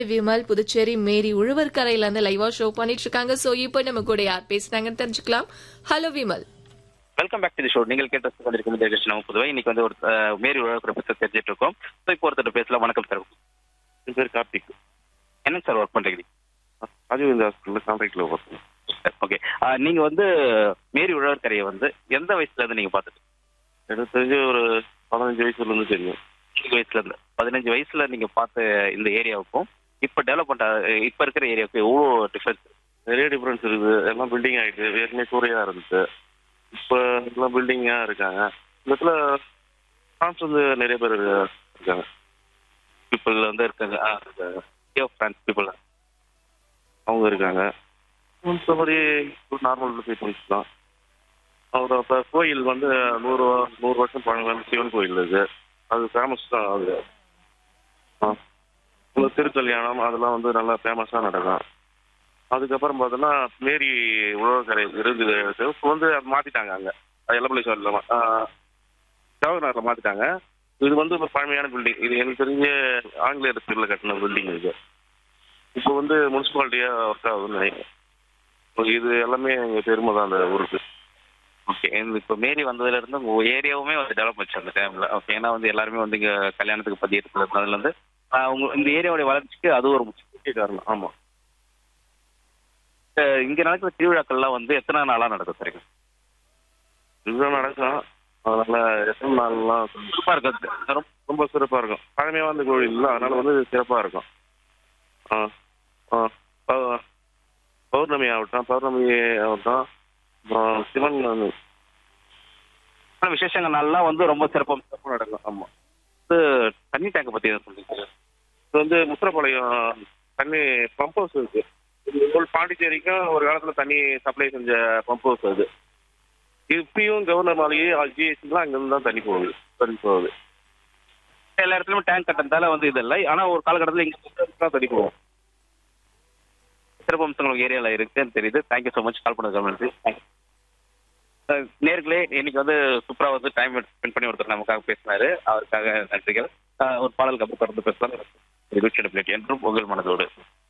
விமல் புதுச்சேரி மேரி உழவர்கரையில இருந்து லைவா ஷோ பண்ணிட்டு இருக்காங்க சோ இப்போ நம்ம கூட யார் பேசுறாங்கன்னு தெரிஞ்சுக்கலாம் hello Vimal welcome back to the show நீங்கள் கேட்டு கொண்டிருக்கும் இந்த நிகழ்ச்சி நம்ம பொதுவாக இன்னைக்கு வந்து ஒரு அஹ், மேரி உழவுக்குறை பற்றி தெரிஞ்சிட்டு இருக்கோம் ஸோ இப்போ ஒருத்தர் பேசலாம் வணக்கம் சார் என் பேர் கார்த்திக் என்னங்க சார் ஒர்க் பண்றீங்க ராஜீவ்ந்த ஹாஸ்பிட்டலில் கான்ட்ராக்டில் ஒர்க் பண்ணுறேன் ஓகே நீங்க வந்து மேரி உழவர்கரையை வந்து எந்த வயசுல இருந்து நீங்க பார்த்துட்டு எனக்கு தெரிஞ்சு ஒரு பதினஞ்சு வயசுலேருந்து தெரியும் பதினஞ்சு வயசுல இருந்து பதினஞ்சு வயசுல நீங்க பார்த்த இந்த ஏரியாவுக்கும் இப்ப டெவலப்மெண்ட் இப்ப இருக்கிற ஏரியாவுக்கு எவ்வளோ டிஃபரன்ஸ் நிறைய டிஃப்ரென்ஸ் இருக்குது எல்லாம் பில்டிங் ஆகிட்டு ஏற்கனவே கூரையாக இருந்துச்சு இப்போ எல்லாம் பில்டிங்காக இருக்காங்க இந்த இடத்துல ஃப்ரான்ஸ் வந்து நிறைய பேர் இருக்காங்க பீப்புள் வந்து இருக்காங்க ஃப்ரான்ஸ் பீப்புள் அவங்க இருக்காங்க மற்றபடி ஒரு நார்மல் பீப்புள்ஸ் தான் அவர் அப்போ கோயில் வந்து நூறு நூறு வருஷம் பழங்கால சிவன் கோயில் இருக்கு அது ஃபேமஸ் தான் அது ஆ இந்த திருக்கல்யாணம் அதெல்லாம் வந்து நல்லா ஃபேமஸாக நடக்கும் அதுக்கப்புறம் பார்த்தோன்னா மேரி உழவர்கரை இருந்தது இப்போ வந்து அது மாற்றிட்டாங்க அங்கே எல்லப்பள்ளி ஜவஹர்நகரில் மாற்றிட்டாங்க இது வந்து ஒரு பழமையான பில்டிங் இது எனக்கு தெரிஞ்ச ஆங்கிலேயர் பீரியடில் கட்டின பில்டிங் இது இப்போ வந்து முனிசிபாலிட்டியாக ஒர்க் ஆகுதுன்னு நினைக்கிறேன் இது எல்லாமே எங்கள் பெருமை தான் அந்த ஊருக்கு ஓகே இப்போ மேரி வந்ததுல இருந்து உங்க ஏரியாவுமே வந்து டெவலப் ஆச்சு அந்த டைம்ல ஓகே ஏன்னா வந்து எல்லாருமே வந்து இங்க கல்யாணத்துக்கு பத்தி இருக்கிறதுல இருந்து ஆஹ் உங்க இந்த ஏரியாவுடைய வளர்ச்சிக்கு அது ஒரு முக்கிய முக்கிய காரணம் ஆமாம் அஹ் இங்க நடக்கிற திருவிழாக்கள்லாம் வந்து எத்தனை நாளா நடக்கும் சரிங்க இதுதான் நடக்கும் அதனால் எத்தனை நாள்லாம் சூப்பா இருக்கு ரொம்ப ரொம்ப சிறப்பாக இருக்கும் பழமையாக வந்த கோவில் இல்லை அதனால வந்து சிறப்பாக இருக்கும் ஆ ஆ பௌ- பௌர்ணமி ஆகட்டும் பௌர்ணமி ஆகட்டும் அப்புறம் சிவன் வந்து- ஆனா விசேஷங்க நாள்லாம் வந்து ரொம்ப சிறப்பா சிறப்பாக நடக்கும் ஆமாம் வந்து தண்ணி டேங்க் பத்தி எதாவது சொல்லுங்க இது வந்து முத்திரப்பாளையம் தண்ணி பம்ப் ஹவுஸ் இருக்கு இது ஒரு பாண்டிச்சேரிக்கும் ஒரு காலத்தில் தண்ணி சப்ளை செஞ்ச பம்ப் ஹவுஸ் அது இப்பயும் கவர்னர் மாளிகை ஜிஎஸ்டிலாம் அங்கேருந்து தான் தண்ணி போகுது தண்ணி போகுது எல்லா இடத்துலயும் டேங்க் கட்டுறதால வந்து இது இல்லை ஆனா ஒரு காலகட்டத்தில் இங்க தான் தண்ணி போகும் சிறப்பம்சங்கள் உங்க ஏரியால இருக்குன்னு தெரியுது தேங்க்யூ ஸோ மச் கால் பண்ணதுக்கு நன்றி தேங்க்யூ நேர்களே இன்னைக்கு வந்து சூப்பரா வந்து டைம் ஸ்பெண்ட் பண்ணி ஒருத்தர் நமக்காக பேசினாரு அவருக்காக நன்றிகள் அஹ் ஒரு பாடலுக்கு அப்புறம் தொடர்ந்து பேசலாம் நிகழ்ச்சியோட பிளேட் என்றும் உங்கள் மனதோடு